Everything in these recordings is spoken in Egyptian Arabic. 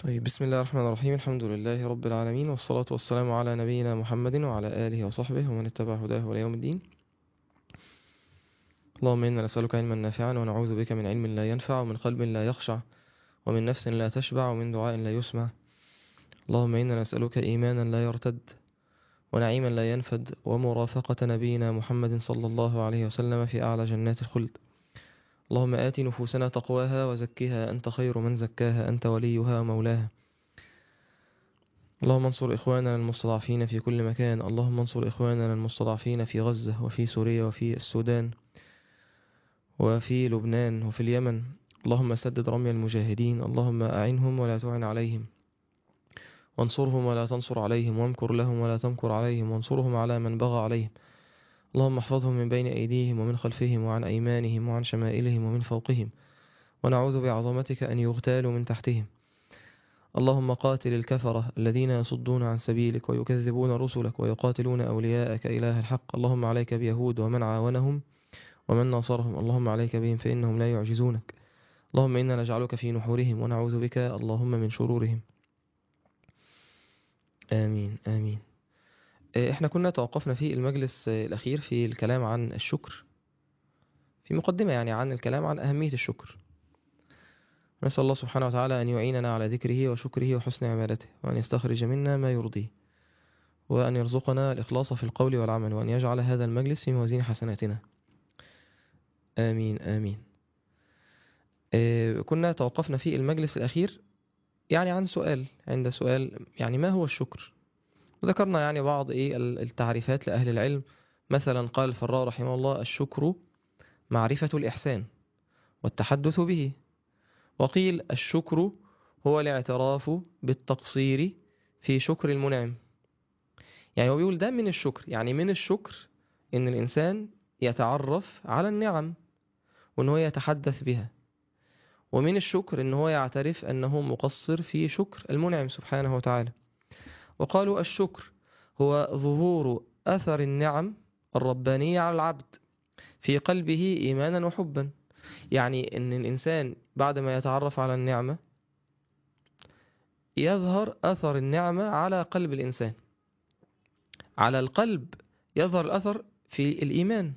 طيب بسم الله الرحمن الرحيم الحمد لله رب العالمين والصلاة والسلام على نبينا محمد وعلى آله وصحبه ومن اتبع هداه إلى يوم الدين اللهم إنا نسألك علما نافعا ونعوذ بك من علم لا ينفع ومن قلب لا يخشع ومن نفس لا تشبع ومن دعاء لا يسمع اللهم إنا نسألك إيمانا لا يرتد ونعيما لا ينفد ومرافقة نبينا محمد صلى الله عليه وسلم في أعلى جنات الخلد اللهم آت نفوسنا تقواها وزكها أنت خير من زكاها أنت وليها ومولاها اللهم انصر إخواننا المستضعفين في كل مكان اللهم انصر إخواننا المستضعفين في غزة وفي سوريا وفي السودان وفي لبنان وفي اليمن اللهم سدد رمي المجاهدين اللهم أعنهم ولا تعن عليهم وانصرهم ولا تنصر عليهم وامكر لهم ولا تمكر عليهم وانصرهم على من بغى عليهم اللهم احفظهم من بين أيديهم ومن خلفهم وعن أيمانهم وعن شمائلهم ومن فوقهم ونعوذ بعظمتك أن يغتالوا من تحتهم اللهم قاتل الكفرة الذين يصدون عن سبيلك ويكذبون رسلك ويقاتلون أولياءك إله الحق اللهم عليك بيهود ومن عاونهم ومن ناصرهم اللهم عليك بهم فإنهم لا يعجزونك اللهم إنا نجعلك في نحورهم ونعوذ بك اللهم من شرورهم آمين آمين احنا كنا توقفنا في المجلس الأخير في الكلام عن الشكر في مقدمة يعني عن الكلام عن أهمية الشكر نسأل الله سبحانه وتعالى أن يعيننا على ذكره وشكره وحسن عبادته وأن يستخرج منا ما يرضيه وأن يرزقنا الإخلاص في القول والعمل وأن يجعل هذا المجلس في موازين حسناتنا آمين آمين كنا توقفنا في المجلس الأخير يعني عن سؤال عند سؤال يعني ما هو الشكر وذكرنا يعني بعض ايه التعريفات لأهل العلم مثلا قال الفراء رحمه الله الشكر معرفة الإحسان والتحدث به وقيل الشكر هو الاعتراف بالتقصير في شكر المنعم يعني هو بيقول ده من الشكر يعني من الشكر ان الإنسان يتعرف على النعم وان هو يتحدث بها ومن الشكر ان هو يعترف انه مقصر في شكر المنعم سبحانه وتعالى وقالوا الشكر هو ظهور أثر النعم الربانية على العبد في قلبه إيمانا وحبا يعني أن الإنسان بعدما يتعرف على النعمة يظهر أثر النعمة على قلب الإنسان على القلب يظهر الأثر في الإيمان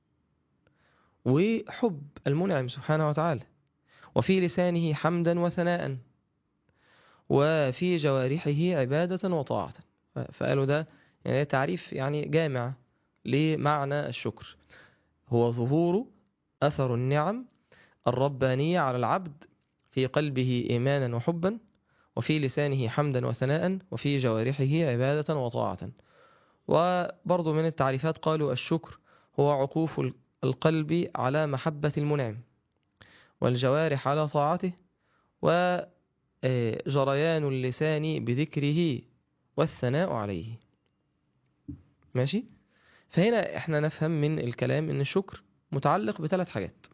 وحب المنعم سبحانه وتعالى وفي لسانه حمدا وثناء وفي جوارحه عبادة وطاعة فقالوا ده يعني تعريف يعني جامع لمعنى الشكر هو ظهور أثر النعم الربانية على العبد في قلبه إيمانا وحبا وفي لسانه حمدا وثناء وفي جوارحه عبادة وطاعة وبرضو من التعريفات قالوا الشكر هو عقوف القلب على محبة المنعم والجوارح على طاعته و جريان اللسان بذكره والثناء عليه ماشي فهنا احنا نفهم من الكلام ان الشكر متعلق بثلاث حاجات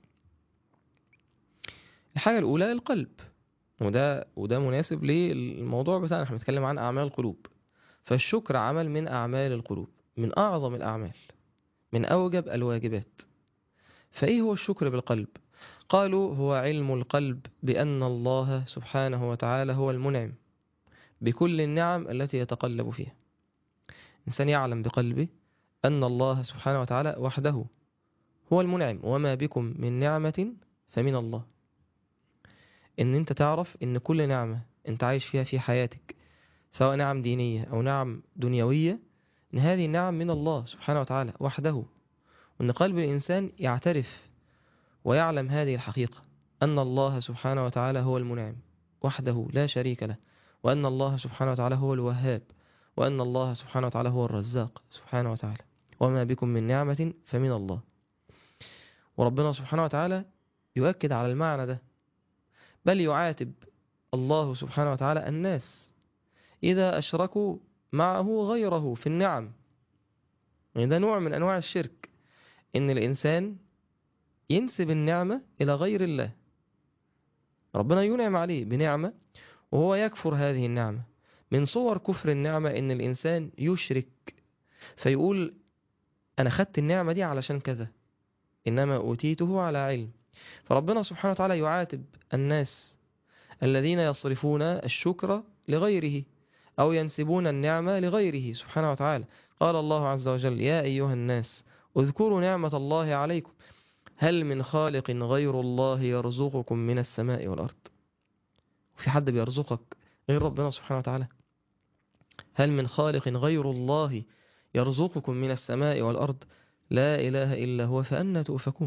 الحاجة الأولى القلب وده وده مناسب للموضوع بتاعنا احنا بنتكلم عن أعمال القلوب فالشكر عمل من أعمال القلوب من أعظم الأعمال من أوجب الواجبات فإيه هو الشكر بالقلب قالوا هو علم القلب بأن الله سبحانه وتعالى هو المنعم بكل النعم التي يتقلب فيها إنسان يعلم بقلبه أن الله سبحانه وتعالى وحده هو المنعم وما بكم من نعمة فمن الله إن أنت تعرف إن كل نعمة أنت عايش فيها في حياتك سواء نعم دينية أو نعم دنيوية إن هذه النعم من الله سبحانه وتعالى وحده وإن قلب الإنسان يعترف ويعلم هذه الحقيقة أن الله سبحانه وتعالى هو المنعم وحده لا شريك له وأن الله سبحانه وتعالى هو الوهاب وأن الله سبحانه وتعالى هو الرزاق سبحانه وتعالى وما بكم من نعمة فمن الله وربنا سبحانه وتعالى يؤكد على المعنى ده بل يعاتب الله سبحانه وتعالى الناس إذا أشركوا معه غيره في النعم يعني ده نوع من أنواع الشرك إن الإنسان ينسب النعمة إلى غير الله ربنا ينعم عليه بنعمة وهو يكفر هذه النعمة من صور كفر النعمة إن الإنسان يشرك فيقول أنا خدت النعمة دي علشان كذا إنما أوتيته على علم فربنا سبحانه وتعالى يعاتب الناس الذين يصرفون الشكر لغيره أو ينسبون النعمة لغيره سبحانه وتعالى قال الله عز وجل يا أيها الناس اذكروا نعمة الله عليكم هل من خالق غير الله يرزقكم من السماء والأرض في حد بيرزقك غير ربنا سبحانه وتعالى هل من خالق غير الله يرزقكم من السماء والأرض لا إله إلا هو فأنا تؤفكون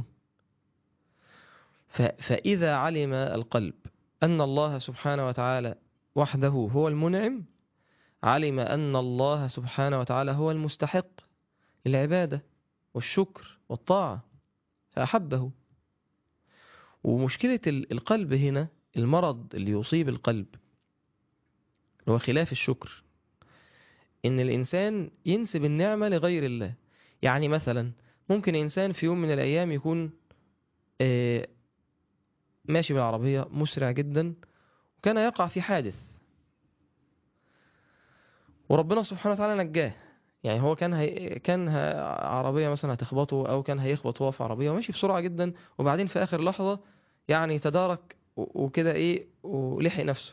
ف- فإذا علم القلب أن الله سبحانه وتعالى وحده هو المنعم علم أن الله سبحانه وتعالى هو المستحق للعبادة والشكر والطاعة فأحبه ومشكلة ال- القلب هنا المرض اللي يصيب القلب اللي هو خلاف الشكر إن الإنسان ينسب النعمة لغير الله يعني مثلا ممكن إنسان في يوم من الأيام يكون آه، ماشي بالعربية مسرع جدا وكان يقع في حادث وربنا سبحانه وتعالى نجاه يعني هو كان هي... كان ه... عربية مثلا هتخبطه أو كان هيخبط هو في عربية وماشي بسرعة جدا وبعدين في آخر لحظة يعني تدارك و... وكده إيه ولحق نفسه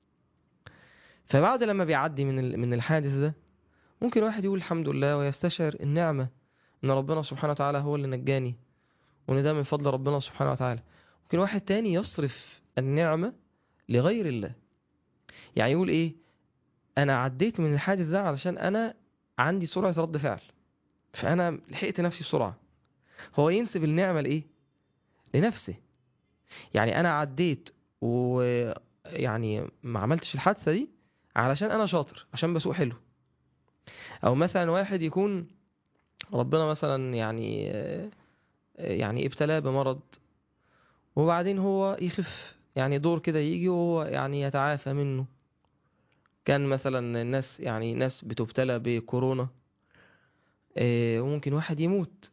فبعد لما بيعدي من ال... من الحادث ده ممكن واحد يقول الحمد لله ويستشعر النعمة إن ربنا سبحانه وتعالى هو اللي نجاني وإن ده من فضل ربنا سبحانه وتعالى ممكن واحد تاني يصرف النعمة لغير الله يعني يقول إيه أنا عديت من الحادث ده علشان أنا عندي سرعة رد فعل فأنا لحقت نفسي بسرعة هو ينسب النعمة لإيه؟ لنفسه يعني أنا عديت ويعني ما عملتش الحادثة دي علشان أنا شاطر عشان بسوق حلو أو مثلا واحد يكون ربنا مثلا يعني يعني ابتلاه بمرض وبعدين هو يخف يعني دور كده يجي وهو يعني يتعافى منه كان مثلا الناس يعني ناس بتبتلى بكورونا آه، وممكن واحد يموت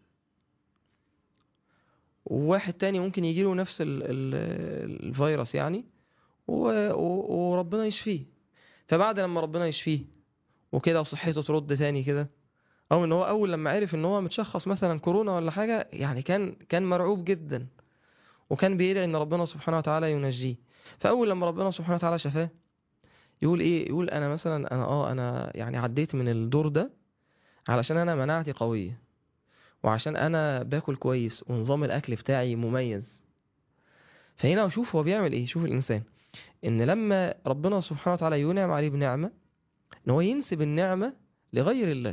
وواحد تاني ممكن يجيله نفس ال ال الفيروس يعني و- و- وربنا يشفيه فبعد لما ربنا يشفيه وكده وصحته ترد تاني كده او ان هو اول لما عرف ان هو متشخص مثلا كورونا ولا حاجه يعني كان كان مرعوب جدا وكان بيدعي ان ربنا سبحانه وتعالى ينجيه فاول لما ربنا سبحانه وتعالى شفاه يقول ايه يقول انا مثلا انا اه انا يعني عديت من الدور ده علشان انا مناعتي قويه وعشان انا باكل كويس ونظام الاكل بتاعي مميز فهنا اشوف هو بيعمل ايه شوف الانسان ان لما ربنا سبحانه وتعالى ينعم عليه بنعمه ان هو ينسب النعمه لغير الله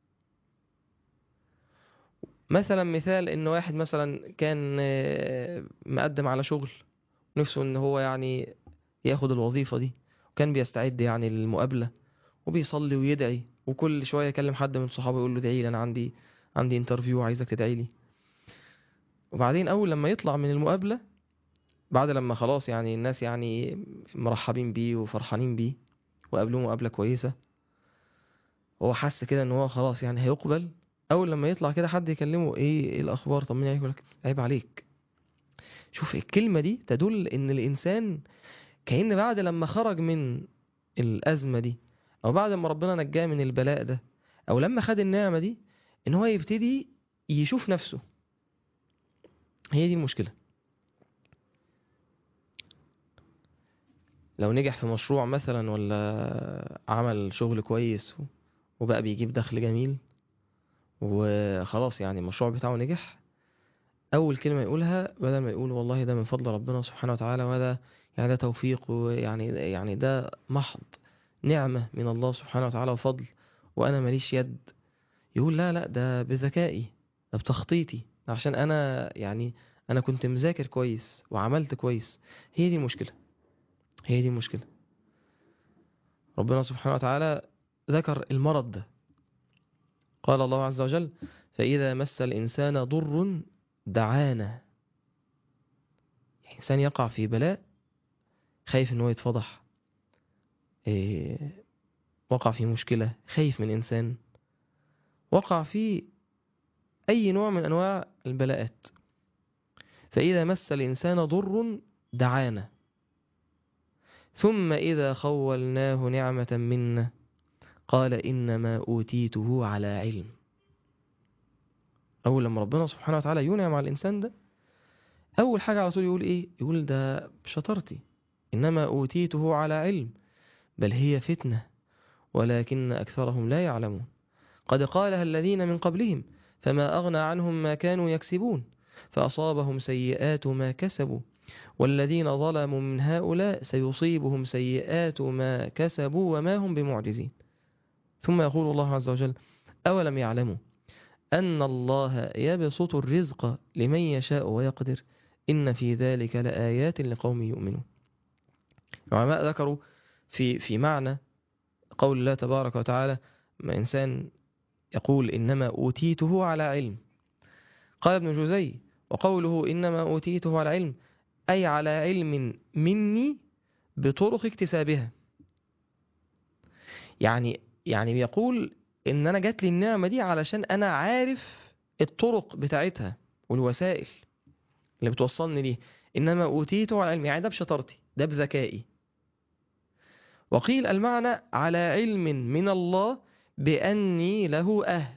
مثلا مثال ان واحد مثلا كان آه، مقدم على شغل نفسه ان هو يعني ياخد الوظيفة دي وكان بيستعد يعني للمقابلة وبيصلي ويدعي وكل شوية يكلم حد من صحابه يقول له ادعي لي انا عندي عندي انترفيو عايزك تدعي لي وبعدين اول لما يطلع من المقابلة بعد لما خلاص يعني الناس يعني مرحبين بيه وفرحانين بيه وقابلوه مقابلة كويسة هو حس كده ان هو خلاص يعني هيقبل اول لما يطلع كده حد يكلمه ايه ايه الاخبار طمني عليك يقول لك عيب عليك شوف الكلمه دي تدل ان الانسان كأن بعد لما خرج من الازمه دي او بعد ما ربنا نجاه من البلاء ده او لما خد النعمه دي ان هو يبتدي يشوف نفسه هي دي المشكله لو نجح في مشروع مثلا ولا عمل شغل كويس وبقى بيجيب دخل جميل وخلاص يعني المشروع بتاعه نجح اول كلمه يقولها بدل ما يقول والله ده من فضل ربنا سبحانه وتعالى وده يعني ده توفيق ويعني يعني ده محض نعمه من الله سبحانه وتعالى وفضل وانا ماليش يد يقول لا لا ده بذكائي ده بتخطيطي ده عشان انا يعني انا كنت مذاكر كويس وعملت كويس هي دي المشكله هي دي المشكله ربنا سبحانه وتعالى ذكر المرض ده قال الله عز وجل فإذا مس الإنسان ضر دعانا يعني إنسان يقع في بلاء خايف إن هو يتفضح إيه وقع في مشكلة خايف من إنسان وقع في أي نوع من أنواع البلاءات فإذا مس الإنسان ضر دعانا ثم إذا خولناه نعمة منا قال إنما أوتيته على علم أول لما ربنا سبحانه وتعالى ينعم على الإنسان ده أول حاجة على طول يقول إيه يقول ده بشطارتي إنما أوتيته على علم بل هي فتنة ولكن أكثرهم لا يعلمون قد قالها الذين من قبلهم فما أغنى عنهم ما كانوا يكسبون فأصابهم سيئات ما كسبوا والذين ظلموا من هؤلاء سيصيبهم سيئات ما كسبوا وما هم بمعجزين ثم يقول الله عز وجل أولم يعلموا أن الله يبسط الرزق لمن يشاء ويقدر إن في ذلك لآيات لقوم يؤمنون العلماء ذكروا في في معنى قول الله تبارك وتعالى ما إنسان يقول إنما أوتيته على علم قال ابن جوزي وقوله إنما أوتيته على علم أي على علم مني بطرق اكتسابها يعني يعني بيقول إن أنا جات لي النعمة دي علشان أنا عارف الطرق بتاعتها والوسائل اللي بتوصلني ليه إنما أوتيته على علم يعني ده بشطارتي ده بذكائي وقيل المعنى على علم من الله بأني له أهل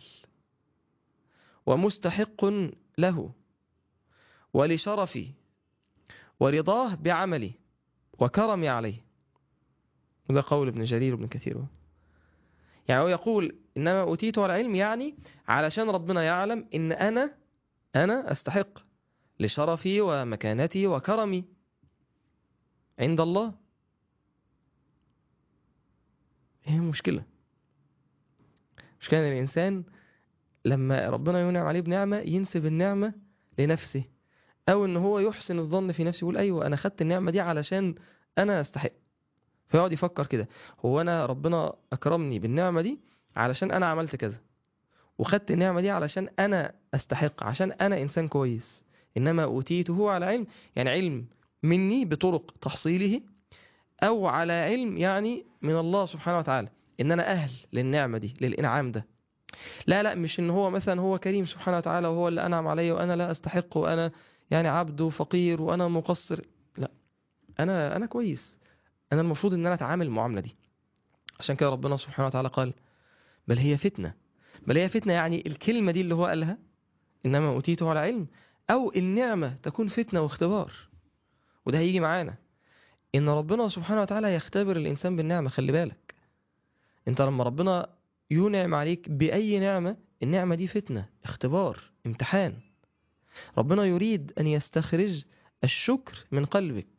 ومستحق له ولشرفي ورضاه بعملي وكرمي عليه وده قول ابن جرير وابن كثير يعني هو يقول إنما أوتيته على علم يعني علشان ربنا يعلم إن أنا أنا أستحق لشرفي ومكانتي وكرمي عند الله هي مشكلة مشكلة إن الإنسان لما ربنا ينعم عليه بنعمة ينسب النعمة لنفسه أو إن هو يحسن الظن في نفسه يقول أيوة أنا خدت النعمة دي علشان أنا أستحق فيقعد يفكر كده هو أنا ربنا أكرمني بالنعمة دي علشان أنا عملت كذا وخدت النعمة دي علشان أنا أستحق عشان أنا إنسان كويس إنما أوتيته على علم يعني علم مني بطرق تحصيله أو على علم يعني من الله سبحانه وتعالى إن أنا أهل للنعمة دي للإنعام ده لا لا مش إن هو مثلا هو كريم سبحانه وتعالى وهو اللي أنعم علي وأنا لا أستحق وأنا يعني عبد وفقير وأنا مقصر لا أنا أنا كويس أنا المفروض إن أنا أتعامل المعاملة دي عشان كده ربنا سبحانه وتعالى قال بل هي فتنة بل هي فتنة يعني الكلمة دي اللي هو قالها إنما أوتيته على علم أو النعمة تكون فتنة واختبار وده هيجي معانا إن ربنا سبحانه وتعالى يختبر الإنسان بالنعمة خلي بالك أنت لما ربنا ينعم عليك بأي نعمة النعمة دي فتنة اختبار امتحان ربنا يريد أن يستخرج الشكر من قلبك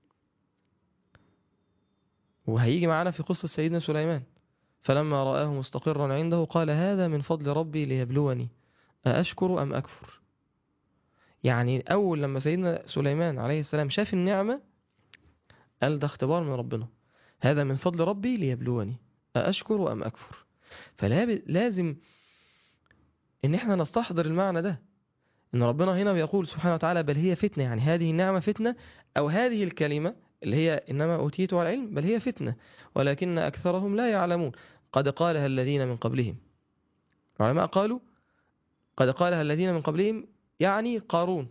وهيجي معنا في قصة سيدنا سليمان فلما رآه مستقرا عنده قال هذا من فضل ربي ليبلوني أأشكر أم أكفر يعني أول لما سيدنا سليمان عليه السلام شاف النعمة قال ده اختبار من ربنا هذا من فضل ربي ليبلوني أأشكر أم أكفر فلازم إن احنا نستحضر المعنى ده إن ربنا هنا بيقول سبحانه وتعالى بل هي فتنة يعني هذه النعمة فتنة أو هذه الكلمة اللي هي إنما أوتيت على العلم بل هي فتنة ولكن أكثرهم لا يعلمون قد قالها الذين من قبلهم العلماء قالوا قد قالها الذين من قبلهم يعني قارون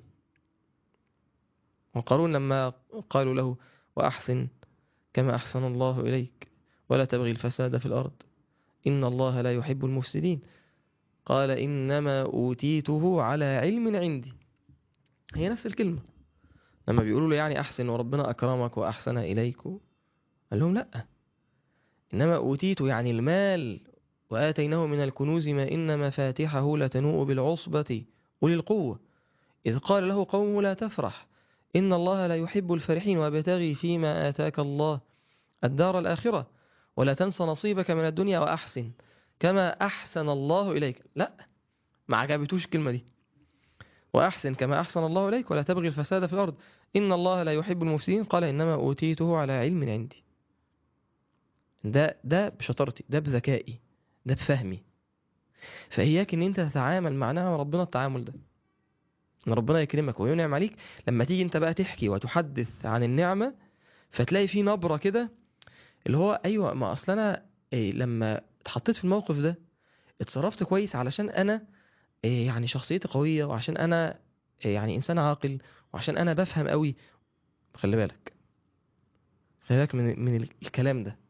وقارون لما قالوا له وأحسن كما أحسن الله إليك ولا تبغي الفساد في الأرض إن الله لا يحب المفسدين قال إنما أوتيته على علم عندي هي نفس الكلمة لما بيقولوا له يعني أحسن وربنا أكرمك وأحسن إليك قال لهم لأ إنما أوتيته يعني المال وآتيناه من الكنوز ما إن مفاتحه لتنوء بالعصبة أولي القوة إذ قال له قومه لا تفرح إن الله لا يحب الفرحين وابتغي فيما آتاك الله الدار الآخرة ولا تنس نصيبك من الدنيا وأحسن كما أحسن الله إليك لا ما عجبتوش الكلمة دي وأحسن كما أحسن الله إليك ولا تبغي الفساد في الأرض إن الله لا يحب المفسدين قال إنما أوتيته على علم عندي ده ده بشطارتي ده بذكائي ده بفهمي فإياك إن أنت تتعامل مع نعم ربنا التعامل ده إن ربنا يكرمك وينعم عليك لما تيجي أنت بقى تحكي وتحدث عن النعمة فتلاقي في نبرة كده اللي هو أيوة ما أصل أنا إيه لما اتحطيت في الموقف ده اتصرفت كويس علشان أنا إيه يعني شخصيتي قوية وعشان أنا إيه يعني إنسان عاقل وعشان أنا بفهم قوي خلي بالك خلي بالك من, من الكلام ده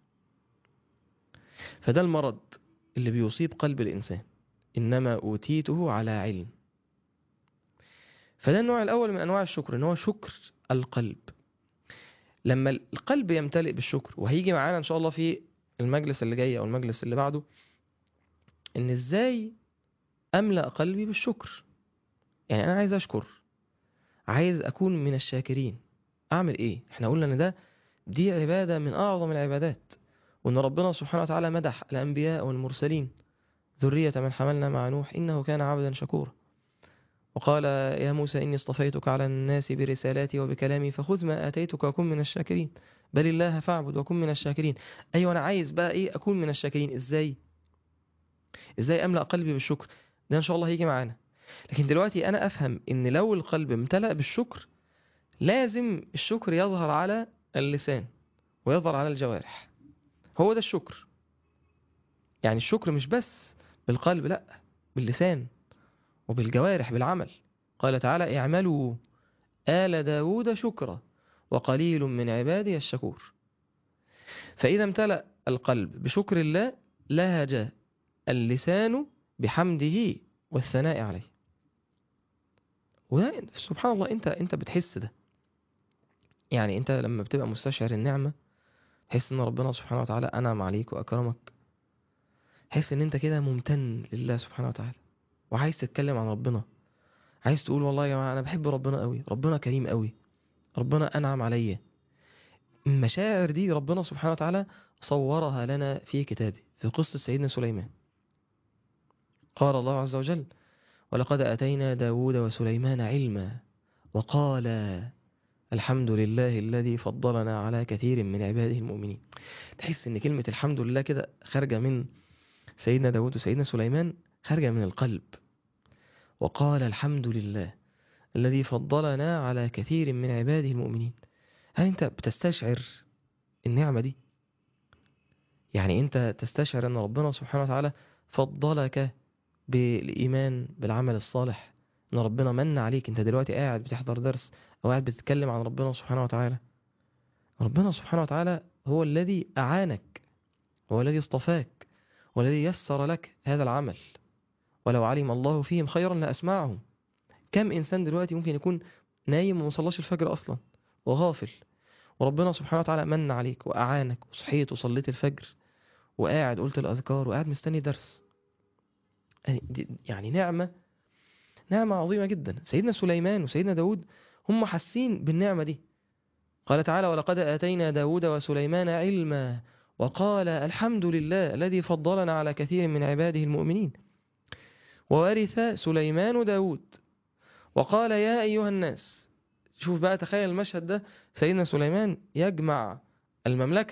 فده المرض اللي بيصيب قلب الإنسان إنما أوتيته على علم فده النوع الأول من أنواع الشكر إن هو شكر القلب لما القلب يمتلئ بالشكر وهيجي معانا ان شاء الله في المجلس اللي جاي او المجلس اللي بعده ان ازاي املا قلبي بالشكر يعني انا عايز اشكر عايز اكون من الشاكرين اعمل ايه احنا قلنا ان ده دي عباده من اعظم العبادات وان ربنا سبحانه وتعالى مدح الانبياء والمرسلين ذريه من حملنا مع نوح انه كان عبدا شكورا وقال يا موسى إني اصطفيتك على الناس برسالاتي وبكلامي فخذ ما آتيتك وكن من الشاكرين بل الله فاعبد وكن من الشاكرين أيوة أنا عايز بقى إيه أكون من الشاكرين إزاي إزاي أملأ قلبي بالشكر ده إن شاء الله هيجي معانا لكن دلوقتي أنا أفهم إن لو القلب امتلأ بالشكر لازم الشكر يظهر على اللسان ويظهر على الجوارح هو ده الشكر يعني الشكر مش بس بالقلب لا باللسان وبالجوارح بالعمل قال تعالى اعملوا آل داود شكرا وقليل من عبادي الشكور فإذا امتلأ القلب بشكر الله لهج اللسان بحمده والثناء عليه وده سبحان الله انت انت بتحس ده يعني انت لما بتبقى مستشعر النعمة تحس ان ربنا سبحانه وتعالى انعم عليك واكرمك تحس ان انت كده ممتن لله سبحانه وتعالى وعايز تتكلم عن ربنا عايز تقول والله يا جماعه انا بحب ربنا قوي ربنا كريم قوي ربنا انعم عليا المشاعر دي ربنا سبحانه وتعالى صورها لنا في كتابه في قصة سيدنا سليمان قال الله عز وجل ولقد أتينا داود وسليمان علما وقال الحمد لله الذي فضلنا على كثير من عباده المؤمنين تحس ان كلمة الحمد لله كده خارجة من سيدنا داود وسيدنا سليمان خارجة من القلب وقال الحمد لله الذي فضلنا على كثير من عباده المؤمنين هل انت بتستشعر النعمة دي يعني انت تستشعر ان ربنا سبحانه وتعالى فضلك بالإيمان بالعمل الصالح ان ربنا من عليك انت دلوقتي قاعد بتحضر درس او قاعد بتتكلم عن ربنا سبحانه وتعالى ربنا سبحانه وتعالى هو الذي أعانك هو الذي اصطفاك والذي يسر لك هذا العمل ولو علم الله فيهم خيرا لأسمعهم كم إنسان دلوقتي ممكن يكون نايم ومصلاش الفجر أصلا وغافل وربنا سبحانه وتعالى من عليك وأعانك وصحيت وصليت الفجر وقاعد قلت الأذكار وقاعد مستني درس يعني نعمة نعمة عظيمة جدا سيدنا سليمان وسيدنا داود هم حاسين بالنعمة دي قال تعالى ولقد آتينا داود وسليمان علما وقال الحمد لله الذي فضلنا على كثير من عباده المؤمنين وورث سليمان داود وقال يا أيها الناس شوف بقى تخيل المشهد ده سيدنا سليمان يجمع المملكة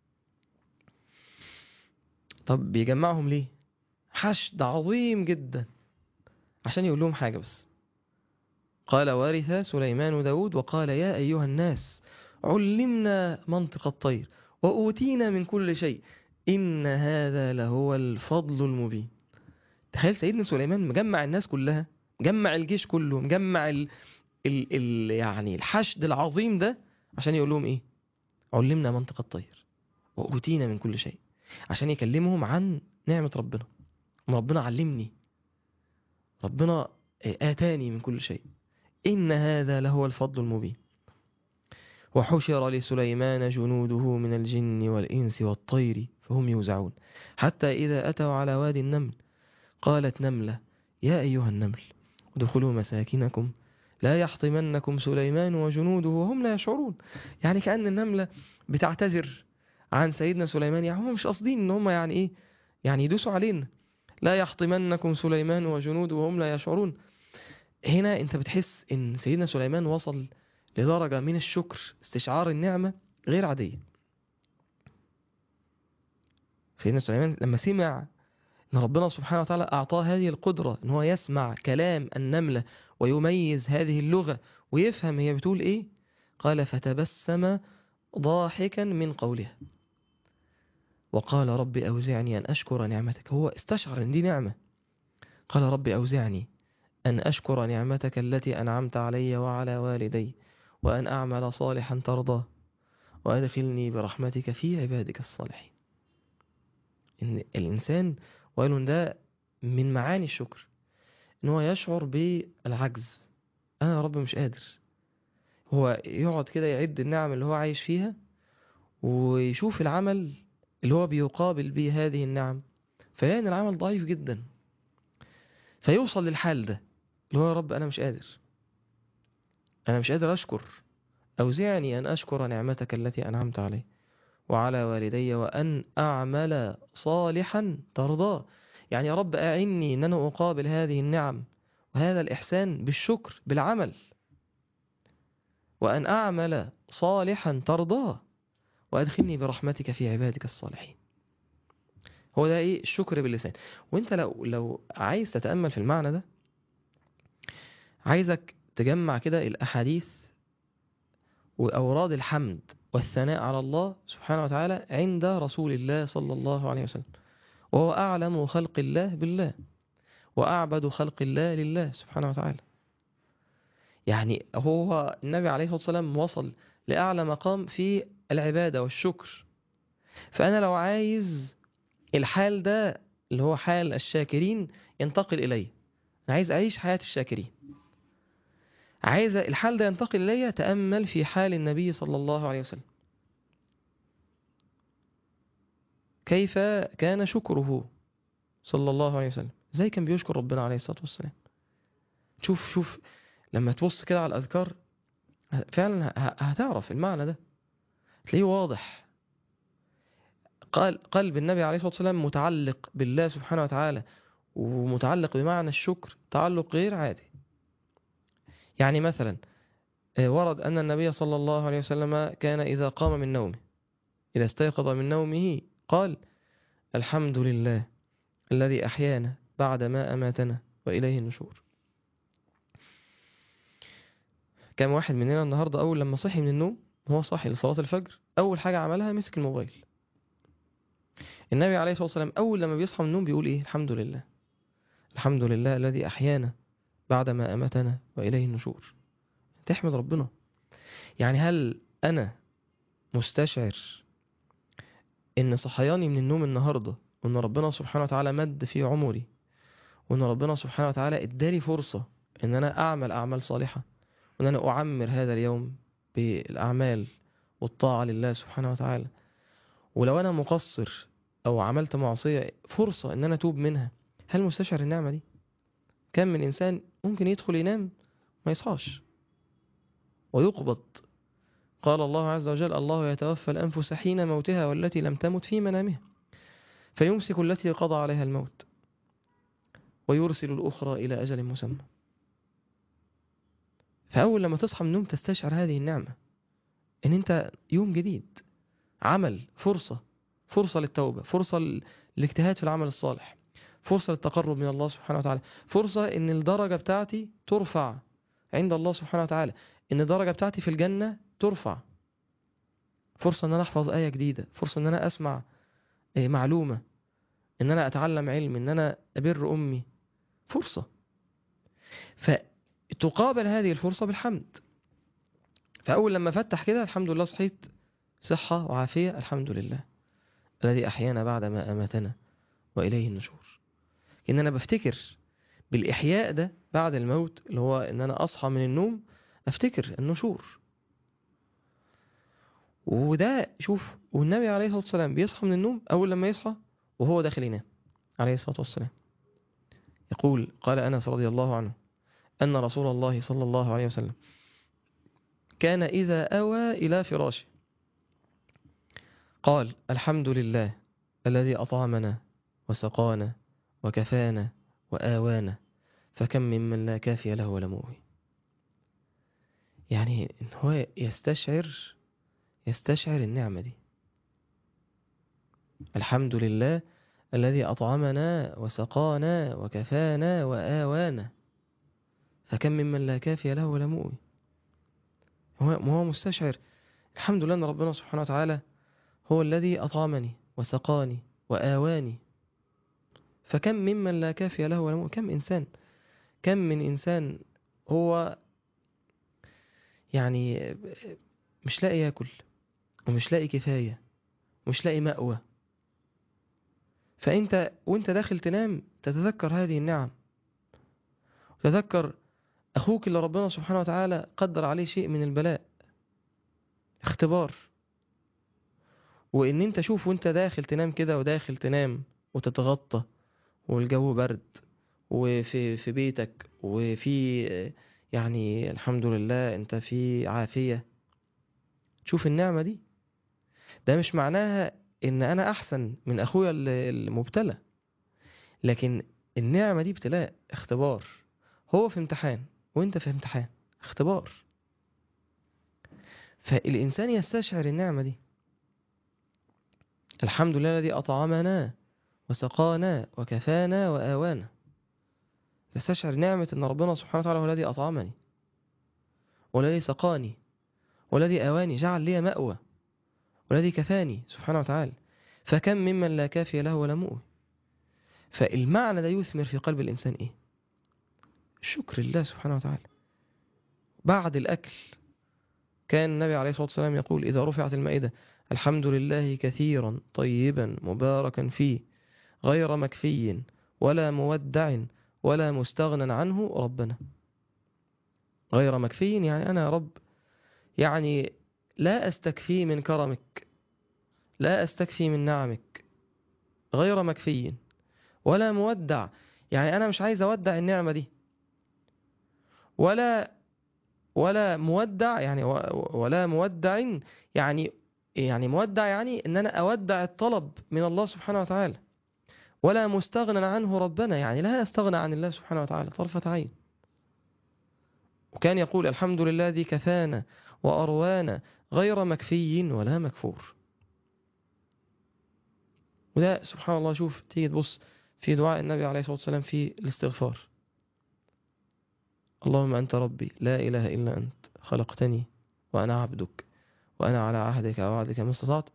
طب بيجمعهم ليه حشد عظيم جدا عشان يقول لهم حاجة بس قال ورث سليمان داود وقال يا أيها الناس علمنا منطق الطير وأوتينا من كل شيء إن هذا لهو الفضل المبين تخيل سيدنا سليمان مجمع الناس كلها مجمع الجيش كله مجمع ال... ال... ال... يعني الحشد العظيم ده عشان يقول لهم ايه علمنا منطق الطير وأوتينا من كل شيء عشان يكلمهم عن نعمة ربنا ربنا علمني ربنا آتاني من كل شيء إن هذا لهو الفضل المبين وحشر لسليمان جنوده من الجن والإنس والطير فهم يوزعون حتى إذا أتوا على وادي النمل قالت نملة يا أيها النمل ادخلوا مساكنكم لا يحطمنكم سليمان وجنوده وهم لا يشعرون يعني كأن النملة بتعتذر عن سيدنا سليمان يعني هم مش قاصدين ان هم يعني ايه يعني يدوسوا علينا لا يحطمنكم سليمان وجنوده وهم لا يشعرون هنا انت بتحس ان سيدنا سليمان وصل لدرجة من الشكر استشعار النعمة غير عادية سيدنا سليمان لما سمع ان ربنا سبحانه وتعالى اعطاه هذه القدرة ان هو يسمع كلام النملة ويميز هذه اللغة ويفهم هي بتقول ايه قال فتبسم ضاحكا من قولها وقال رب أوزعني أن أشكر نعمتك هو استشعر أن دي نعمة قال رب أوزعني أن أشكر نعمتك التي أنعمت علي وعلى والدي وأن أعمل صالحا ترضاه وأدخلني برحمتك في عبادك الصالحين إن الإنسان وقالوا ده من معاني الشكر إن هو يشعر بالعجز أنا يا رب مش قادر هو يقعد كده يعد النعم اللي هو عايش فيها ويشوف العمل اللي هو بيقابل به هذه النعم فيلاقي ان العمل ضعيف جدا فيوصل للحال ده اللي هو يا رب انا مش قادر انا مش قادر اشكر اوزعني ان اشكر نعمتك التي انعمت علي وعلى والدي وان اعمل صالحا ترضاه يعني يا رب اعني ان انا اقابل هذه النعم وهذا الاحسان بالشكر بالعمل وان اعمل صالحا ترضاه وادخلني برحمتك في عبادك الصالحين هو ده ايه الشكر باللسان وانت لو لو عايز تتامل في المعنى ده عايزك تجمع كده الاحاديث واوراد الحمد والثناء على الله سبحانه وتعالى عند رسول الله صلى الله عليه وسلم وهو اعلم خلق الله بالله واعبد خلق الله لله سبحانه وتعالى يعني هو النبي عليه الصلاه والسلام وصل لاعلى مقام في العباده والشكر فانا لو عايز الحال ده اللي هو حال الشاكرين ينتقل إلي أنا عايز أعيش حياة الشاكرين عايز الحال ده ينتقل إلي تأمل في حال النبي صلى الله عليه وسلم كيف كان شكره صلى الله عليه وسلم ازاي كان بيشكر ربنا عليه الصلاة والسلام شوف شوف لما تبص كده على الأذكار فعلا هتعرف المعنى ده تلاقيه واضح قال قلب النبي عليه الصلاة والسلام متعلق بالله سبحانه وتعالى ومتعلق بمعنى الشكر تعلق غير عادي يعني مثلا ورد أن النبي صلى الله عليه وسلم كان إذا قام من نومه إذا استيقظ من نومه قال الحمد لله الذي أحيانا بعد ما أماتنا وإليه النشور كم واحد مننا النهاردة أول لما صحي من النوم وهو صاحي لصلاة الفجر أول حاجة عملها مسك الموبايل النبي عليه الصلاة والسلام أول لما بيصحى من النوم بيقول إيه الحمد لله الحمد لله الذي أحيانا بعدما أماتنا وإليه النشور تحمد ربنا يعني هل أنا مستشعر إن صحياني من النوم النهاردة وإن ربنا سبحانه وتعالى مد في عمري وإن ربنا سبحانه وتعالى إدالي فرصة إن أنا أعمل أعمال صالحة وإن أنا أعمر هذا اليوم بالأعمال والطاعة لله سبحانه وتعالى ولو أنا مقصر أو عملت معصية فرصة إن أنا أتوب منها هل مستشعر النعمة دي؟ كم من إنسان ممكن يدخل ينام ما يصحاش ويقبض قال الله عز وجل الله يتوفى الأنفس حين موتها والتي لم تمت في منامها فيمسك التي قضى عليها الموت ويرسل الأخرى إلى أجل مسمى فأول لما تصحى من النوم تستشعر هذه النعمة إن أنت يوم جديد عمل فرصة فرصة للتوبة فرصة للاجتهاد في العمل الصالح فرصة للتقرب من الله سبحانه وتعالى فرصة ان الدرجة بتاعتي ترفع عند الله سبحانه وتعالى ان الدرجة بتاعتي في الجنة ترفع فرصة ان انا احفظ آية جديدة فرصة ان انا اسمع معلومة ان انا اتعلم علم ان انا ابر امي فرصة فتقابل هذه الفرصة بالحمد فاول لما فتح كده الحمد لله صحيت صحة وعافية الحمد لله الذي أحيانا بعد ما أماتنا وإليه النشور إن أنا بفتكر بالإحياء ده بعد الموت اللي هو إن أنا أصحى من النوم أفتكر النشور وده شوف والنبي عليه الصلاة والسلام بيصحى من النوم أول لما يصحى وهو داخل ينام عليه الصلاة والسلام يقول قال أنس رضي الله عنه أن رسول الله صلى الله عليه وسلم كان إذا أوى إلى فراشه قال الحمد لله الذي أطعمنا وسقانا وكفانا وآوانا فكم ممن لا كافي له ولا مؤوي يعني إن هو يستشعر يستشعر النعمة دي الحمد لله الذي أطعمنا وسقانا وكفانا وآوانا فكم ممن لا كافي له ولا مؤوي هو هو مستشعر الحمد لله أن ربنا سبحانه وتعالى هو الذي أطعمني وسقاني وآواني فكم ممن لا كافي له ولا مؤمن كم إنسان كم من إنسان هو يعني مش لاقي ياكل ومش لاقي كفاية ومش لاقي مأوى فأنت وانت داخل تنام تتذكر هذه النعم تذكر أخوك اللي ربنا سبحانه وتعالى قدر عليه شيء من البلاء اختبار وإن أنت شوف وأنت داخل تنام كده وداخل تنام وتتغطى والجو برد وفي في بيتك وفي يعني الحمد لله أنت في عافية شوف النعمة دي ده مش معناها إن أنا أحسن من أخويا اللي- المبتلى لكن النعمة دي ابتلاء اختبار هو في امتحان وانت في امتحان اختبار فالإنسان يستشعر النعمة دي الحمد لله الذي أطعمنا وسقانا وكفانا وآوانا يستشعر نعمة أن ربنا سبحانه وتعالى هو الذي أطعمني والذي سقاني والذي آواني جعل لي مأوى والذي كفاني سبحانه وتعالى فكم ممن لا كافي له ولا مؤوي فالمعنى ده يثمر في قلب الإنسان إيه؟ الشكر لله سبحانه وتعالى بعد الأكل كان النبي عليه الصلاة والسلام يقول إذا رفعت المائدة الحمد لله كثيرا طيبا مباركا فيه غير مكفي ولا مودع ولا مستغنى عنه ربنا غير مكفي يعني أنا يا رب يعني لا أستكفي من كرمك لا أستكفي من نعمك غير مكفي ولا مودع يعني أنا مش عايز أودع النعمة دي ولا ولا مودع يعني و- ولا مودع يعني يعني مودع يعني ان انا اودع الطلب من الله سبحانه وتعالى ولا مستغنى عنه ربنا يعني لا يستغنى عن الله سبحانه وتعالى طرفة عين وكان يقول الحمد لله الذي كفانا وأروانا غير مكفي ولا مكفور وده سبحان الله شوف تيجي تبص في دعاء النبي عليه الصلاة والسلام في الاستغفار اللهم أنت ربي لا إله إلا أنت خلقتني وأنا عبدك وأنا على عهدك ووعدك ما استطعت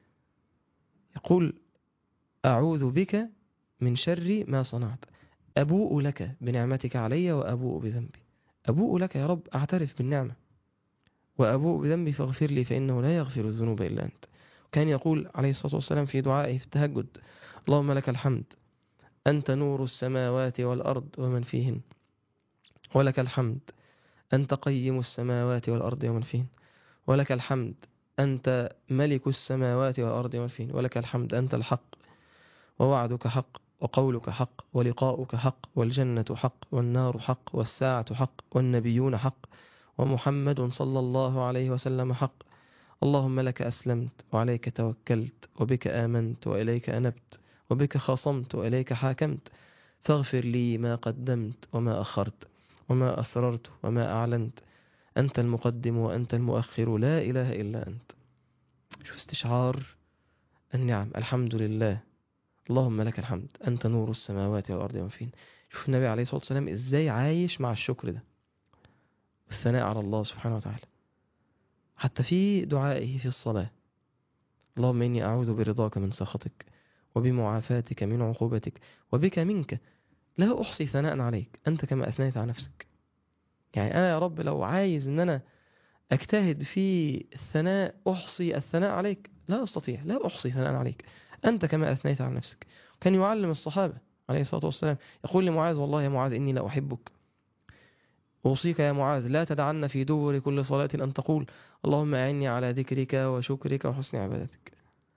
يقول أعوذ بك من شر ما صنعت أبوء لك بنعمتك علي وأبوء بذنبي أبوء لك يا رب أعترف بالنعمة وأبوء بذنبي فاغفر لي فإنه لا يغفر الذنوب إلا أنت كان يقول عليه الصلاة والسلام في دعائه في التهجد اللهم لك الحمد أنت نور السماوات والأرض ومن فيهن ولك الحمد أنت قيم السماوات والأرض ومن فيهن ولك الحمد أنت ملك السماوات والأرض ومن فيهن ولك الحمد أنت الحق ووعدك حق وقولك حق ولقاؤك حق والجنة حق والنار حق والساعة حق والنبيون حق ومحمد صلى الله عليه وسلم حق اللهم لك أسلمت وعليك توكلت وبك آمنت وإليك أنبت وبك خاصمت وإليك حاكمت فاغفر لي ما قدمت وما أخرت وما أسررت وما أعلنت أنت المقدم وأنت المؤخر لا إله إلا أنت شوف استشعار النعم الحمد لله اللهم لك الحمد أنت نور السماوات والأرض ومن فيهن شوف النبي عليه الصلاة والسلام إزاي عايش مع الشكر ده والثناء على الله سبحانه وتعالى حتى في دعائه في الصلاة اللهم إني أعوذ برضاك من سخطك وبمعافاتك من عقوبتك وبك منك لا أحصي ثناء عليك أنت كما أثنيت على نفسك يعني أنا يا رب لو عايز أن أنا أجتهد في الثناء أحصي الثناء عليك لا أستطيع لا أحصي ثناء عليك أنت كما أثنيت على نفسك كان يعلم الصحابة عليه الصلاة والسلام يقول لمعاذ والله يا معاذ إني لا أحبك أوصيك يا معاذ لا تدعن في دبر كل صلاة أن تقول اللهم أعني على ذكرك وشكرك وحسن عبادتك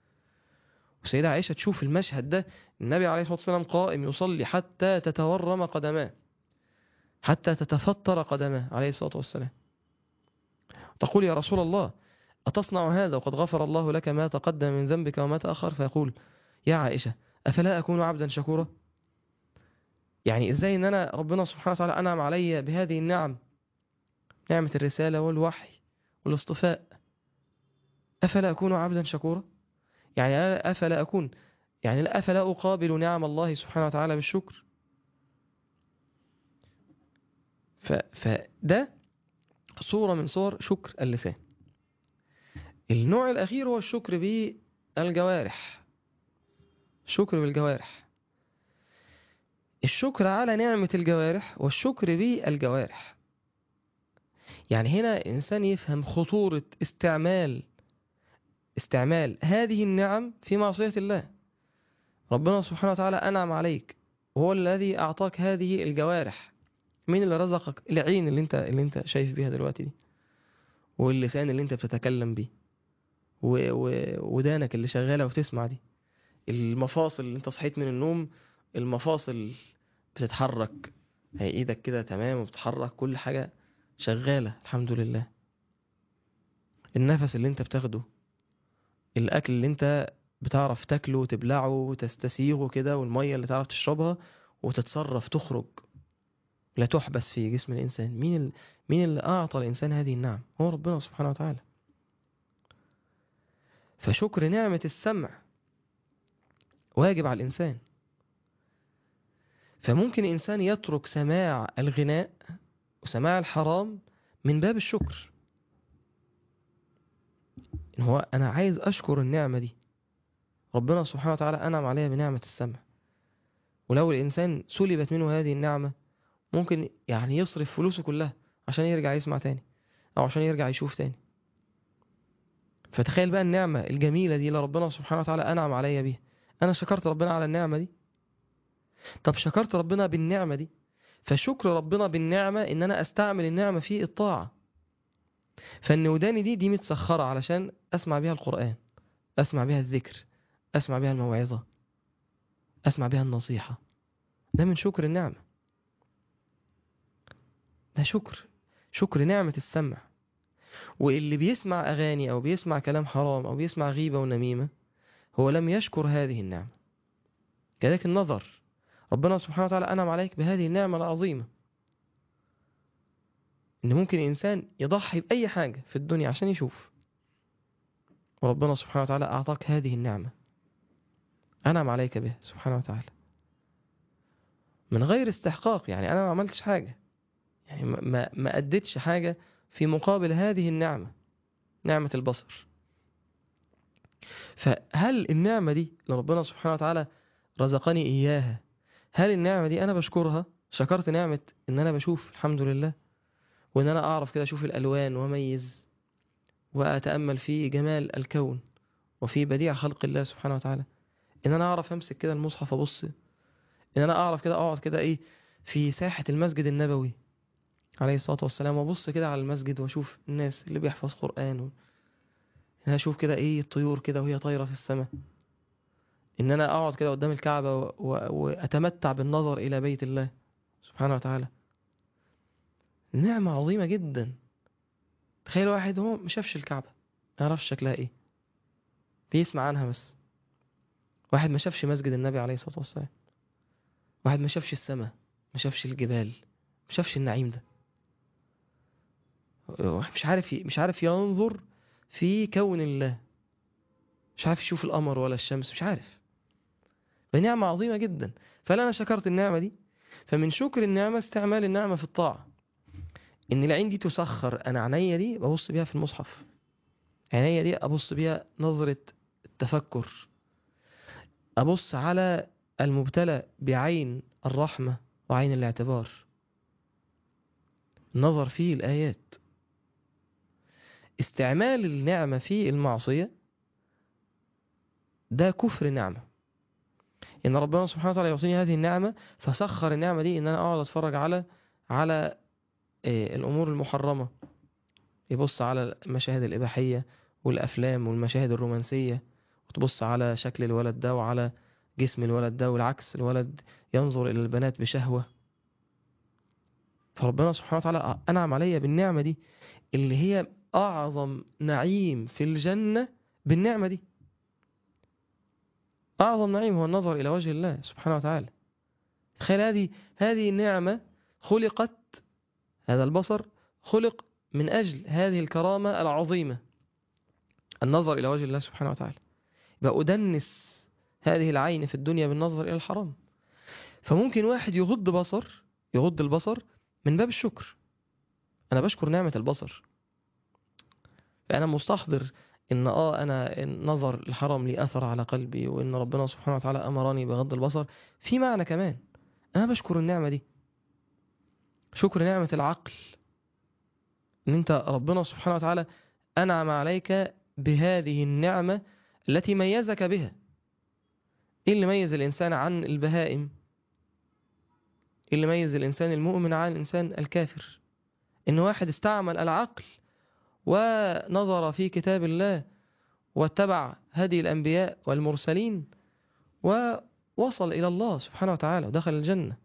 وسيدة عائشة تشوف المشهد ده النبي عليه الصلاة والسلام قائم يصلي حتى تتورم قدماه حتى تتفطر قدماه عليه الصلاة والسلام تقول يا رسول الله أتصنع هذا وقد غفر الله لك ما تقدم من ذنبك وما تأخر فيقول يا عائشة أفلا أكون عبدا شكورا يعني إزاي أن أنا ربنا سبحانه وتعالى أنعم علي بهذه النعم نعمة الرسالة والوحي والاصطفاء أفلا أكون عبدا شكورا يعني أنا أفلا أكون يعني لا أفلا أقابل نعم الله سبحانه وتعالى بالشكر ف... فده صورة من صور شكر اللسان النوع الأخير هو الشكر بالجوارح الشكر بالجوارح الشكر على نعمة الجوارح والشكر بالجوارح يعني هنا الإنسان يفهم خطورة استعمال استعمال هذه النعم في معصية الله ربنا سبحانه وتعالى أنعم عليك وهو الذي أعطاك هذه الجوارح مين اللي رزقك العين اللي انت اللي انت شايف بيها دلوقتي دي واللسان اللي انت بتتكلم بيه و- و- ودانك اللي شغالة وتسمع دي المفاصل اللي انت صحيت من النوم المفاصل بتتحرك هي ايدك كده تمام وبتتحرك كل حاجة شغالة الحمد لله النفس اللي انت بتاخده الاكل اللي انت بتعرف تاكله وتبلعه وتستسيغه كده والمية اللي تعرف تشربها وتتصرف تخرج لا تحبس في جسم الإنسان مين ال... مين اللي أعطى الإنسان هذه النعم هو ربنا سبحانه وتعالى فشكر نعمة السمع واجب على الإنسان فممكن إنسان يترك سماع الغناء وسماع الحرام من باب الشكر إن هو أنا عايز أشكر النعمة دي ربنا سبحانه وتعالى أنعم عليها بنعمة السمع ولو الإنسان سلبت منه هذه النعمة ممكن يعني يصرف فلوسه كلها عشان يرجع يسمع تاني أو عشان يرجع يشوف تاني فتخيل بقى النعمة الجميلة دي اللي ربنا سبحانه وتعالى أنعم عليا بيها أنا شكرت ربنا على النعمة دي طب شكرت ربنا بالنعمة دي فشكر ربنا بالنعمة إن أنا أستعمل النعمة في الطاعة فإن وداني دي دي متسخرة علشان أسمع بيها القرآن أسمع بيها الذكر أسمع بيها الموعظة أسمع بيها النصيحة ده من شكر النعمة ده شكر شكر نعمة السمع واللي بيسمع أغاني أو بيسمع كلام حرام أو بيسمع غيبة ونميمة هو لم يشكر هذه النعمة كذلك النظر ربنا سبحانه وتعالى أنعم عليك بهذه النعمة العظيمة إن ممكن إنسان يضحي بأي حاجة في الدنيا عشان يشوف وربنا سبحانه وتعالى أعطاك هذه النعمة أنعم عليك بها سبحانه وتعالى من غير استحقاق يعني أنا ما عملتش حاجة يعني ما- ما ما أديتش حاجة في مقابل هذه النعمة نعمة البصر فهل النعمة دي اللي ربنا سبحانه وتعالى رزقني إياها هل النعمة دي أنا بشكرها شكرت نعمة إن أنا بشوف الحمد لله وإن أنا أعرف كده أشوف الألوان وأميز وأتأمل في جمال الكون وفي بديع خلق الله سبحانه وتعالى إن أنا أعرف أمسك كده المصحف أبص إن أنا أعرف كده أقعد كده إيه في ساحة المسجد النبوي عليه الصلاة والسلام وأبص كده على المسجد وأشوف الناس اللي بيحفظ قرآن و... إن أنا أشوف كده إيه الطيور كده وهي طايرة في السماء إن أنا أقعد كده قدام الكعبة و... و... وأتمتع بالنظر إلى بيت الله سبحانه وتعالى نعمة عظيمة جدا تخيل واحد هو ما شافش الكعبة ما يعرفش شكلها إيه بيسمع عنها بس واحد ما شافش مسجد النبي عليه الصلاة والسلام واحد ما شافش السماء ما شافش الجبال ما شافش النعيم ده واحد مش عارف ي- مش عارف ينظر في كون الله مش عارف يشوف القمر ولا الشمس مش عارف فنعمة عظيمة جدا فلا أنا شكرت النعمة دي فمن شكر النعمة استعمال النعمة في الطاعة إن العين دي تسخر أنا عينيا دي ببص بيها في المصحف عينيا دي أبص بيها نظرة التفكر أبص على المبتلى بعين الرحمة وعين الاعتبار نظر فيه الآيات استعمال النعمة في المعصية ده كفر نعمة إن ربنا سبحانه وتعالى يعطيني هذه النعمة فسخر النعمة دي إن أنا أقعد أتفرج على على آه، الأمور المحرمة يبص على المشاهد الإباحية والأفلام والمشاهد الرومانسية وتبص على شكل الولد ده وعلى جسم الولد ده والعكس الولد ينظر إلى البنات بشهوة فربنا سبحانه وتعالى أنعم عليا بالنعمة دي اللي هي أعظم نعيم في الجنة بالنعمة دي أعظم نعيم هو النظر إلى وجه الله سبحانه وتعالى تخيل هذه هذه النعمة خلقت هذا البصر خلق من أجل هذه الكرامة العظيمة النظر إلى وجه الله سبحانه وتعالى يبقى أدنس هذه العين في الدنيا بالنظر إلى الحرام فممكن واحد يغض بصر يغض البصر من باب الشكر أنا بشكر نعمة البصر فأنا مستحضر إن آه أنا النظر الحرام لي أثر على قلبي وإن ربنا سبحانه وتعالى أمرني بغض البصر في معنى كمان أنا بشكر النعمة دي شكر نعمة العقل إن أنت ربنا سبحانه وتعالى أنعم عليك بهذه النعمة التي ميزك بها إيه اللي ميز الإنسان عن البهائم إيه اللي يميز الإنسان المؤمن عن الإنسان الكافر إن واحد استعمل العقل ونظر في كتاب الله واتبع هدي الأنبياء والمرسلين ووصل إلى الله سبحانه وتعالى ودخل الجنة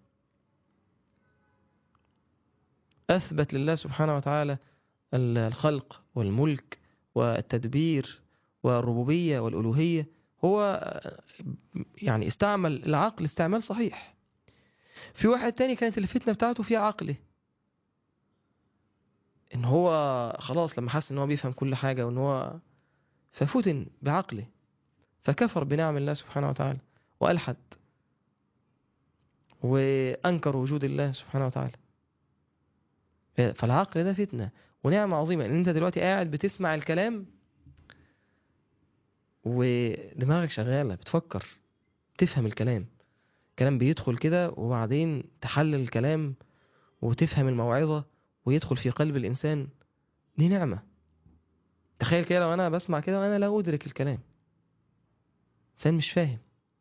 أثبت لله سبحانه وتعالى الخلق والملك والتدبير والربوبية والألوهية هو يعني استعمل العقل استعمال صحيح في واحد تاني كانت الفتنة بتاعته في عقله ان هو خلاص لما حس ان هو بيفهم كل حاجة وان هو ففتن بعقله فكفر بنعم الله سبحانه وتعالى وألحد وأنكر وجود الله سبحانه وتعالى فالعقل ده فتنة ونعمة عظيمة ان انت دلوقتي قاعد بتسمع الكلام ودماغك شغالة بتفكر تفهم الكلام الكلام بيدخل كده وبعدين تحلل الكلام وتفهم الموعظة ويدخل في قلب الإنسان دي نعمة تخيل كده لو أنا بسمع كده وأنا لا أدرك الكلام إنسان مش فاهم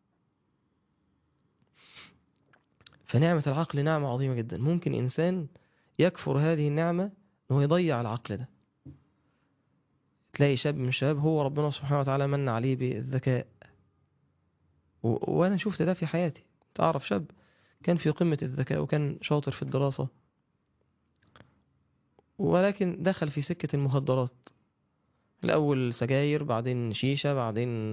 فنعمة العقل نعمة عظيمة جدا ممكن إنسان يكفر هذه النعمة إن هو يضيع العقل ده تلاقي شاب من الشباب هو ربنا سبحانه وتعالى من عليه بالذكاء و... وأنا شفت ده في حياتي تعرف شاب كان في قمة الذكاء وكان شاطر في الدراسة ولكن دخل في سكة المخدرات الأول سجاير بعدين شيشة بعدين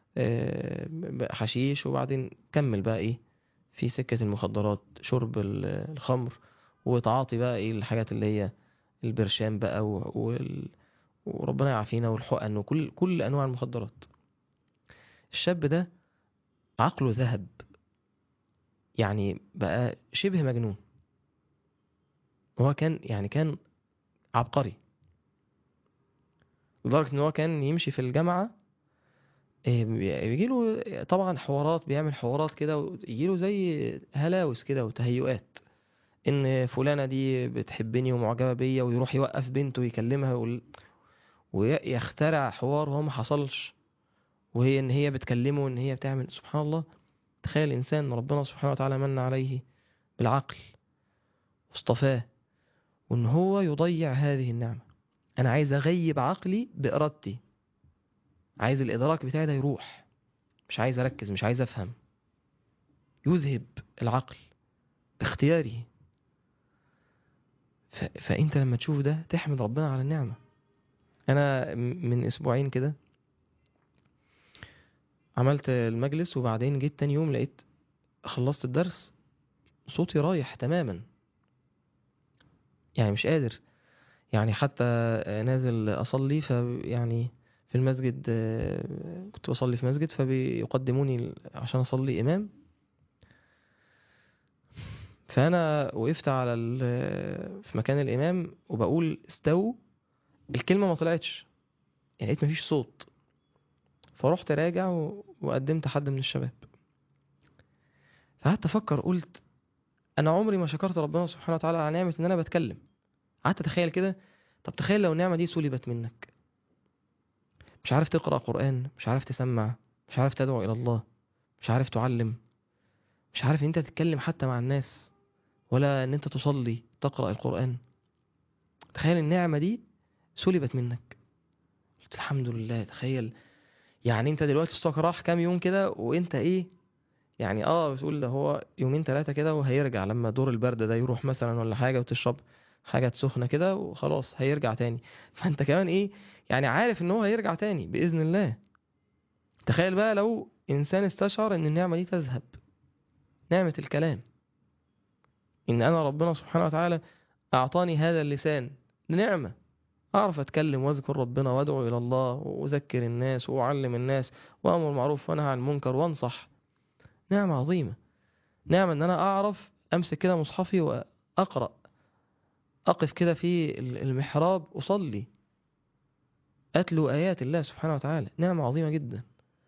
حشيش وبعدين كمل بقى إيه في سكة المخدرات شرب الخمر وتعاطي بقى إيه الحاجات اللي هي البرشام بقى وال... وربنا يعافينا والحقن وكل كل أنواع المخدرات الشاب ده عقله ذهب يعني بقى شبه مجنون هو كان يعني كان عبقري لدرجة ان هو كان يمشي في الجامعة بيجيله طبعا حوارات بيعمل حوارات كده ويجيله زي هلاوس كده وتهيؤات ان فلانة دي بتحبني ومعجبة بيا ويروح يوقف بنته ويكلمها ويقول ويخترع حوار وهو ما حصلش وهي ان هي بتكلمه وان هي بتعمل سبحان الله تخيل إنسان ربنا سبحانه وتعالى من عليه بالعقل واصطفاه وإن هو يضيع هذه النعمة أنا عايز أغيب عقلي بإرادتي عايز الإدراك بتاعي ده يروح مش عايز أركز مش عايز أفهم يذهب العقل باختياره ف... فأنت لما تشوف ده تحمد ربنا على النعمة أنا من أسبوعين كده عملت المجلس وبعدين جيت تاني يوم لقيت خلصت الدرس صوتي رايح تماما يعني مش قادر يعني حتى نازل أصلي فيعني في المسجد كنت بصلي في مسجد فبيقدموني عشان أصلي إمام فأنا وقفت على في مكان الإمام وبقول استووا الكلمة ما طلعتش يعني لقيت مفيش صوت فرحت راجع وقدمت حد من الشباب فقعدت افكر قلت انا عمري ما شكرت ربنا سبحانه وتعالى على نعمه ان انا بتكلم قعدت اتخيل كده طب تخيل لو النعمه دي سلبت منك مش عارف تقرا قران مش عارف تسمع مش عارف تدعو الى الله مش عارف تعلم مش عارف ان انت تتكلم حتى مع الناس ولا ان انت تصلي تقرا القران تخيل النعمه دي سلبت منك قلت الحمد لله تخيل يعني انت دلوقتي صوتك راح كام يوم كده وانت ايه يعني اه بتقول ده هو يومين ثلاثة كده وهيرجع لما دور البرد ده يروح مثلا ولا حاجة وتشرب حاجة سخنة كده وخلاص هيرجع تاني فانت كمان ايه يعني عارف ان هو هيرجع تاني بإذن الله تخيل بقى لو انسان استشعر ان النعمة دي تذهب نعمة الكلام ان انا ربنا سبحانه وتعالى اعطاني هذا اللسان نعمة أعرف أتكلم وأذكر ربنا وأدعو إلى الله وأذكر الناس وأعلم الناس وأمر المعروف وأنهى عن المنكر وأنصح نعمة عظيمة نعمة إن أنا أعرف أمسك كده مصحفي وأقرأ أقف كده في المحراب أصلي أتلو آيات الله سبحانه وتعالى نعمة عظيمة جدا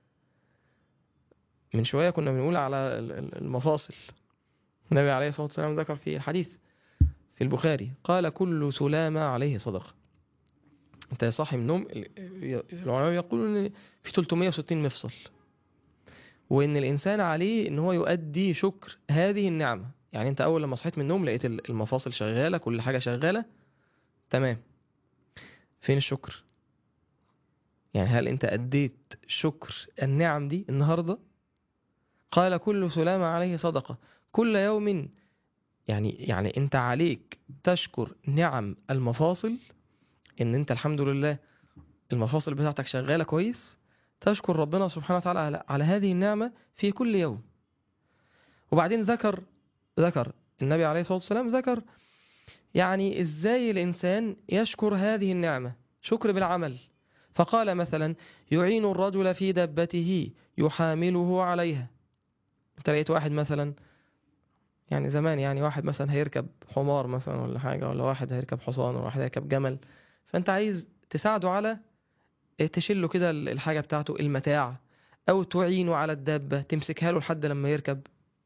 من شوية كنا بنقول على المفاصل النبي عليه الصلاة والسلام ذكر في الحديث في البخاري قال كل سلامة عليه صدقة انت صاحي من النوم العلماء يقولون ان في 360 مفصل وان الانسان عليه ان هو يؤدي شكر هذه النعمة يعني انت اول لما صحيت من النوم لقيت ال- المفاصل شغاله كل حاجه شغاله تمام فين الشكر يعني هل انت اديت شكر النعم دي النهارده قال كل سلامة عليه صدقة كل يوم يعني يعني انت عليك تشكر نعم المفاصل ان انت الحمد لله المفاصل بتاعتك شغالة كويس تشكر ربنا سبحانه وتعالى على, على هذه النعمة في كل يوم وبعدين ذكر ذكر النبي عليه الصلاة والسلام ذكر يعني ازاي الانسان يشكر هذه النعمة شكر بالعمل فقال مثلا يعين الرجل في دبته يحامله عليها انت لقيت واحد مثلا يعني زمان يعني واحد مثلا هيركب حمار مثلا ولا حاجة ولا واحد هيركب حصان ولا واحد هيركب جمل فانت عايز تساعده على تشيله كده الحاجة بتاعته المتاع او تعينه على الدابة تمسكها له لحد لما يركب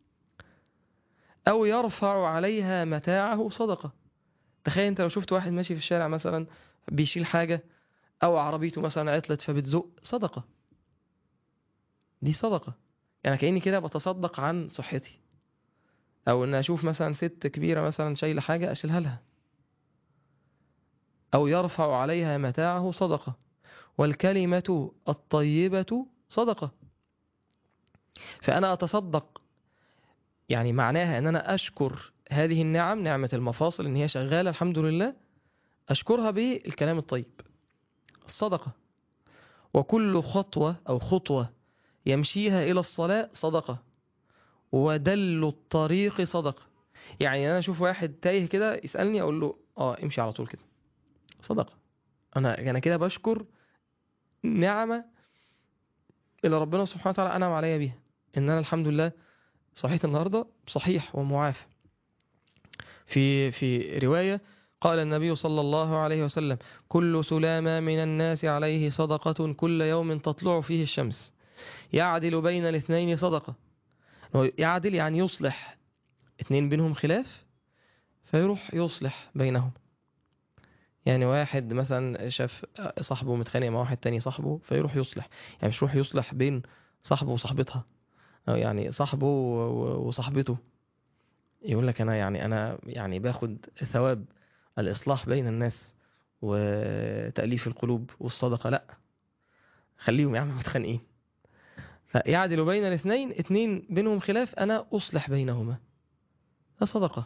او يرفع عليها متاعه صدقة تخيل انت لو شفت واحد ماشي في الشارع مثلا بيشيل حاجة او عربيته مثلا عطلت فبتزق صدقة دي صدقة يعني كأني كده بتصدق عن صحتي او ان اشوف مثلا ست كبيرة مثلا شايلة حاجة اشيلها لها او يرفع عليها متاعه صدقة والكلمة الطيبة صدقة فانا اتصدق يعني معناها ان انا اشكر هذه النعم نعمة المفاصل ان هي شغالة الحمد لله اشكرها بالكلام الطيب الصدقة وكل خطوة او خطوة يمشيها الى الصلاة صدقة ودل الطريق صدقة يعني انا اشوف واحد تايه كده يسألني اقول له اه امشي على طول كده صدقة انا انا كده بشكر نعمة اللي ربنا سبحانه وتعالى انعم عليا بيها ان انا الحمد لله صحيت النهارده صحيح ومعافى في في رواية قال النبي صلى الله عليه وسلم كل سلامة من الناس عليه صدقة كل يوم تطلع فيه الشمس يعدل بين الاثنين صدقة هو يعدل يعني يصلح اتنين بينهم خلاف فيروح يصلح بينهم يعني واحد مثلا شاف صاحبه متخانق مع واحد تاني صاحبه فيروح يصلح يعني مش يروح يصلح بين صاحبه وصاحبتها أو يعني صاحبه و- وصاحبته يقول لك انا يعني انا يعني باخد ثواب الاصلاح بين الناس وتاليف القلوب والصدقه لا خليهم يا عم متخانقين فيعدل بين الاثنين اتنين بينهم خلاف انا اصلح بينهما ده صدقه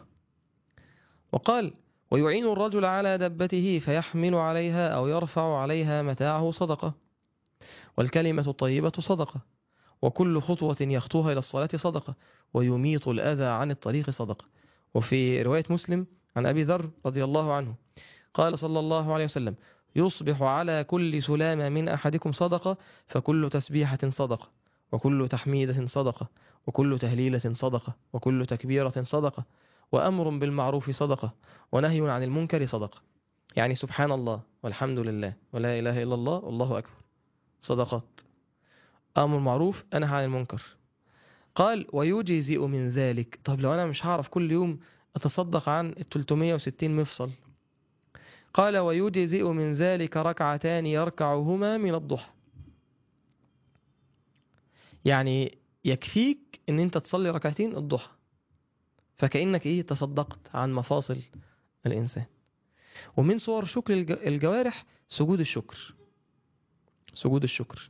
وقال ويعين الرجل على دبته فيحمل عليها او يرفع عليها متاعه صدقه والكلمه الطيبه صدقه وكل خطوة يخطوها إلى الصلاة صدقة ويميط الأذى عن الطريق صدقة وفي رواية مسلم عن أبي ذر رضي الله عنه قال صلى الله عليه وسلم يصبح على كل سلامة من أحدكم صدقة فكل تسبيحة صدقة وكل تحميدة صدقة وكل تهليلة صدقة وكل تكبيرة صدقة وأمر بالمعروف صدقة ونهي عن المنكر صدقة يعني سبحان الله والحمد لله ولا إله إلا الله والله أكبر صدقات أمر معروف أنهى عن المنكر قال ويجزئ من ذلك طب لو أنا مش هعرف كل يوم أتصدق عن ال 360 مفصل قال ويجزئ من ذلك ركعتان يركعهما من الضحى يعني يكفيك ان انت تصلي ركعتين الضحى فكأنك ايه تصدقت عن مفاصل الإنسان ومن صور شكر الج- الجوارح سجود الشكر سجود الشكر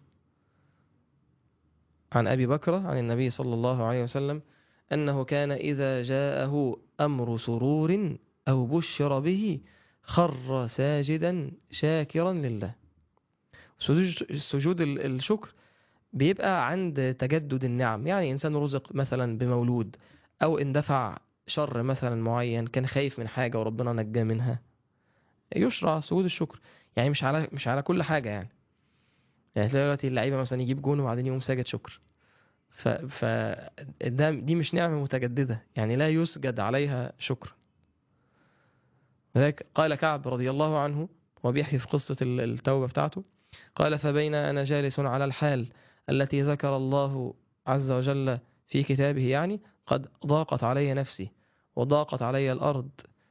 عن أبي بكرة عن النبي صلى الله عليه وسلم أنه كان إذا جاءه أمر سرور أو بشر به خر ساجدا شاكرا لله سجود سجود ال- الشكر بيبقى عند تجدد النعم يعني إنسان رزق مثلا بمولود أو اندفع شر مثلا معين كان خايف من حاجة وربنا نجاه منها يشرع سجود الشكر يعني مش على مش على كل حاجة يعني يعني تلاقي دلوقتي اللعيبة مثلا يجيب جون وبعدين يقوم ساجد شكر ف, ف ده دي مش نعمة متجددة يعني لا يسجد عليها شكر ولذلك قال كعب رضي الله عنه وبيحكي في قصة ال- التوبة بتاعته قال فبين أنا جالس على الحال التي ذكر الله عز وجل في كتابه يعني قد ضاقت علي نفسي وضاقت علي الأرض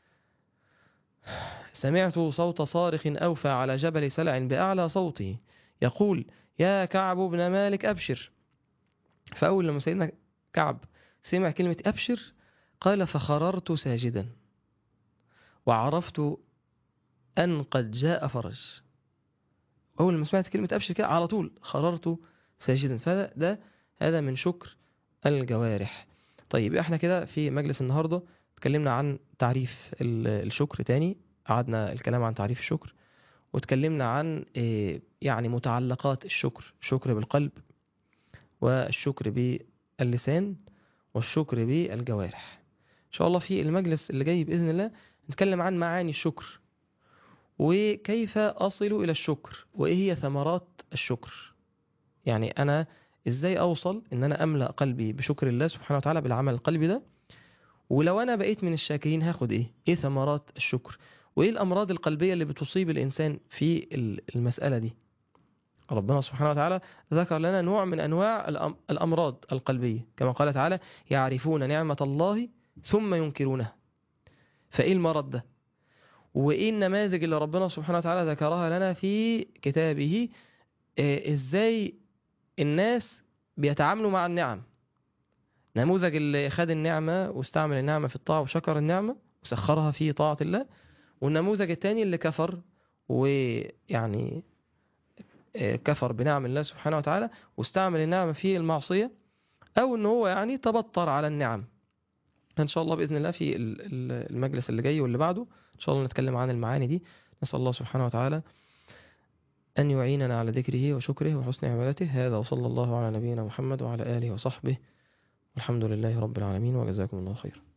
سمعت صوت صارخ أوفى على جبل سلع بأعلى صوته يقول يا كعب بن مالك أبشر فأول لما سيدنا كعب سمع كلمة أبشر قال فخررت ساجدا وعرفت أن قد جاء فرج أول ما سمعت كلمة أبشر كده على طول خررت ساجدا فهذا ده هذا من شكر الجوارح طيب احنا كده في مجلس النهاردة اتكلمنا عن تعريف ال- الشكر تاني قعدنا الكلام عن تعريف الشكر واتكلمنا عن إيه، يعني متعلقات الشكر شكر بالقلب والشكر باللسان والشكر بالجوارح ان شاء الله في المجلس اللي جاي باذن الله نتكلم عن معاني الشكر وكيف اصل الى الشكر وايه هي ثمرات الشكر يعني انا ازاي اوصل ان انا املا قلبي بشكر الله سبحانه وتعالى بالعمل القلبي ده ولو انا بقيت من الشاكرين هاخد ايه ايه ثمرات الشكر وايه الامراض القلبيه اللي بتصيب الانسان في ال- المساله دي ربنا سبحانه وتعالى ذكر لنا نوع من انواع الأم- الامراض القلبيه كما قال تعالى يعرفون نعمه الله ثم ينكرونها فايه المرض ده وايه النماذج اللي ربنا سبحانه وتعالى ذكرها لنا في كتابه آه، ازاي الناس بيتعاملوا مع النعم نموذج اللي خد النعمة واستعمل النعمة في الطاعة وشكر النعمة وسخرها في طاعة الله والنموذج الثاني اللي كفر ويعني آه، كفر بنعم الله سبحانه وتعالى واستعمل النعمة في المعصية أو إن هو يعني تبطر على النعم إن شاء الله بإذن الله في ال- ال- المجلس اللي جاي واللي بعده إن شاء الله نتكلم عن المعاني دي نسأل الله سبحانه وتعالى أن يعيننا على ذكره وشكره وحسن عبادته هذا وصلى الله على نبينا محمد وعلى آله وصحبه والحمد لله رب العالمين وجزاكم الله خيرا